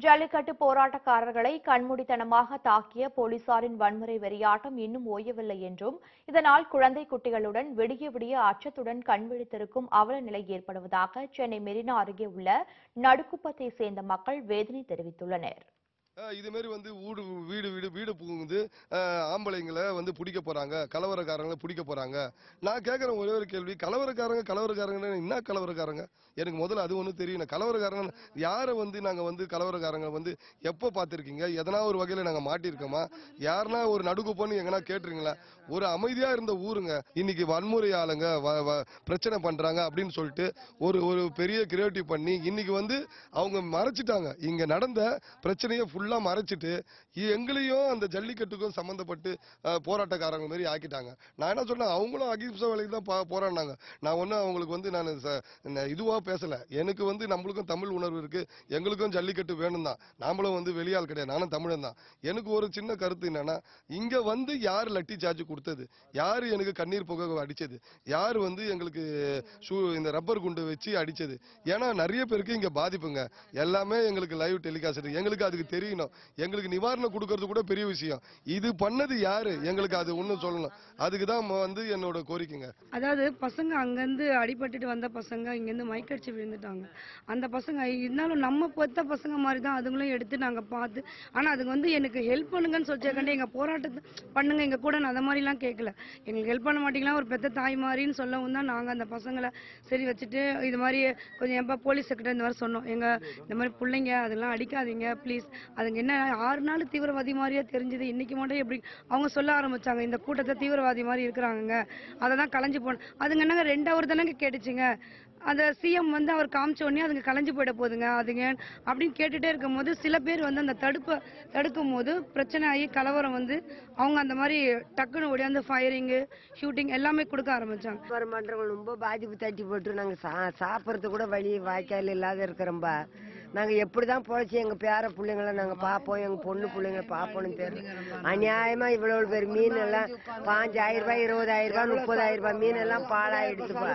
ஜல்லிக்கட்டு போராட்டக்காரர்களை கண்மூடித்தனமாக தாக்கிய போலீசாரின் வன்முறை வெறியாட்டம் இன்னும் ஓயவில்லை என்றும் இதனால் குழந்தை குட்டிகளுடன் விடிய விடிய அச்சத்துடன் கண்விழித்திருக்கும் அவல நிலை ஏற்படுவதாக சென்னை மெரினா அருகே உள்ள நடுக்குப்பத்தை சேர்ந்த மக்கள் வேதனை தெரிவித்துள்ளனர் அஹ் இது மாதிரி வந்து ஊடு வீடு வீடு வீடு புகுந்து அஹ் ஆம்பளைங்களை வந்து பிடிக்க போறாங்க கலவரக்காரங்களை பிடிக்க போறாங்க நான் கேட்குற ஒரே ஒரு கேள்வி கலவரக்காரங்க கலவரக்காரங்க என்ன கலவரக்காரங்க எனக்கு முதல்ல அது ஒன்றும் தெரியணும் கலவரக்காரங்க யாரை வந்து நாங்கள் வந்து கலவரக்காரங்க வந்து எப்போ பார்த்துருக்கீங்க எதனா ஒரு வகையில் நாங்கள் மாட்டியிருக்கோமா யாருன்னா ஒரு நடுக்கு பண்ணி எங்கன்னா கேட்டுருங்களா ஒரு அமைதியா இருந்த ஊருங்க இன்னைக்கு வன்முறை ஆளுங்க வ- வ- பிரச்சனை பண்றாங்க அப்படின்னு சொல்லிட்டு ஒரு ஒரு பெரிய கிரியேட்டிவ் பண்ணி இன்னைக்கு வந்து அவங்க மறைச்சிட்டாங்க இங்க நடந்த பிரச்சனையை ஃபுல்லா மறைச்சிட்டு இ- எங்களையும் அந்த ஜல்லிக்கட்டுக்கும் சம்பந்தப்பட்டு அஹ், போராட்டக்காரங்க மாதிரி ஆக்கிட்டாங்க நான் என்ன சொன்னேன் அவங்களும் அகிம்சை வேலைக்கு தான் பா- போராடினாங்க நான் ஒன்றும் அவங்களுக்கு வந்து நான் ச- ந- இதுவா பேசல எனக்கு வந்து நம்மளுக்கும் தமிழ் உணர்வு இருக்கு எங்களுக்கும் ஜல்லிக்கட்டு வேணும் தான் நாமளும் வந்து வெளியாள் கிடையாது நானும் தமிழன் தான் எனக்கு ஒரு சின்ன கருத்து என்னன்னா இங்க வந்து யார் லட்டி சார்ஜ் கொடுத்தது யார் எனக்கு கண்ணீர் புகை அடிச்சது யார் வந்து எங்களுக்கு ஷூ இந்த ரப்பர் குண்டு வச்சு அடிச்சது ஏன்னா நிறைய பேருக்கு இங்க பாதிப்புங்க எல்லாமே எங்களுக்கு லைவ் டெலிகாஸ்ட் எங்களுக்கு அதுக்கு தெரியணும் எங்களுக்கு நிவாரணம் கொடுக்கறது கூட பெரிய விஷயம் இது பண்ணது யாரு எங்களுக்கு அது ஒன்றும் சொல்லணும் அதுக்கு தான் வந்து என்னோட கோரிக்கைங்க அதாவது பசங்க அங்கேருந்து அடிபட்டுட்டு வந்த பசங்க இங்கேருந்து மயக்கடிச்சு விழுந்துட்டாங்க அந்த பசங்க இருந்தாலும் நம்ம பெத்த பசங்க மாதிரி தான் அதுங்களும் எடுத்து நாங்கள் பார்த்து ஆனால் அதுங்க வந்து எனக்கு ஹெல்ப் பண்ணுங்கன்னு சொல்லிச்சேக்காண்டி எங்கள் போராட்டத்தை பண்ணுங்க எங்கள் கூட நான் அந்த மாதிரிலாம் கேட்கல எங்களுக்கு ஹெல்ப் பண்ண மாட்டீங்களா ஒரு பெத்த தாய் மாதிரின்னு சொல்லவும் தான் நாங்கள் அந்த பசங்களை சரி வச்சுட்டு இது மாதிரி கொஞ்சம் எப்போ போலீஸ் செக்ரட்டரி இந்த மாதிரி சொன்னோம் எங்கள் இந்த மாதிரி பிள்ளைங்க அதெல்லாம் அடிக்காதீங்க ப்ளீஸ் அதுங்க என்ன ஆறு நாள் தீவிரவாதி மாதிரியே தெரிஞ்சது இன்னைக்கு மட்டும் எப்படி அவங்க சொல்ல ஆரம்பிச்சாங்க இந்த கூட்டத்தை தீவிரவாதி மாதிரி இருக்கிறாங்க அதை தான் கலைஞ்சு போன அதுங்க என்னங்க ரெண்டு அவர் தானங்க கேட்டுச்சுங்க அந்த சிஎம் வந்து அவர் காமிச்ச உடனே அதுங்க கலைஞ்சு போயிட போகுதுங்க அதுங்க அப்படின்னு கேட்டுட்டே இருக்கும்போது சில பேர் வந்து அந்த தடுப்பை தடுக்கும் போது பிரச்சனை ஆகி கலவரம் வந்து அவங்க அந்த மாதிரி டக்குன்னு ஓடியாந்து ஃபயரிங்கு ஷூட்டிங் எல்லாமே கொடுக்க ஆரம்பிச்சாங்க வியாபாரம் பண்றவங்க ரொம்ப பாதிப்பு தட்டி போட்டு நாங்க சா சாப்பிட்றது கூட வழி வாய்க்கால் இல்லாத இருக்கிறோம்பா நாங்க எப்படிதான் பொழைச்சி எங்க பேர பிள்ளைங்கள நாங்க பார்ப்போம் எங்க பொண்ணு பிள்ளைங்கள பார்ப்போம்னு தெரியல அநியாயமா இவ்வளவு பேர் மீன் எல்லாம் பாஞ்சாயிரம் ரூபாய் இருபதாயிரம் ரூபாய் முப்பதாயிரம் ரூபாய் மீன் எல்லாம் பாழாயிடுச்சுப்பா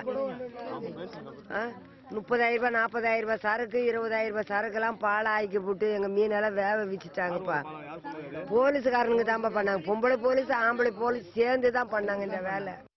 ஆ? முப்பதாயிரம் ரூபாய் நாற்பதாயிரம் ரூபாய் சரக்கு இருபதாயிரம் ரூபாய் சரக்குலாம் பாழாக்கி போட்டு எங்க மீனெல்லாம் வேக வச்சுட்டாங்கப்பா போலீஸ்காரனுங்க தான்ப்பா பண்ணாங்க பொம்பளை போலீஸ் ஆம்பளை போலீஸ் சேர்ந்து தான் பண்ணாங்க இந்த வேலை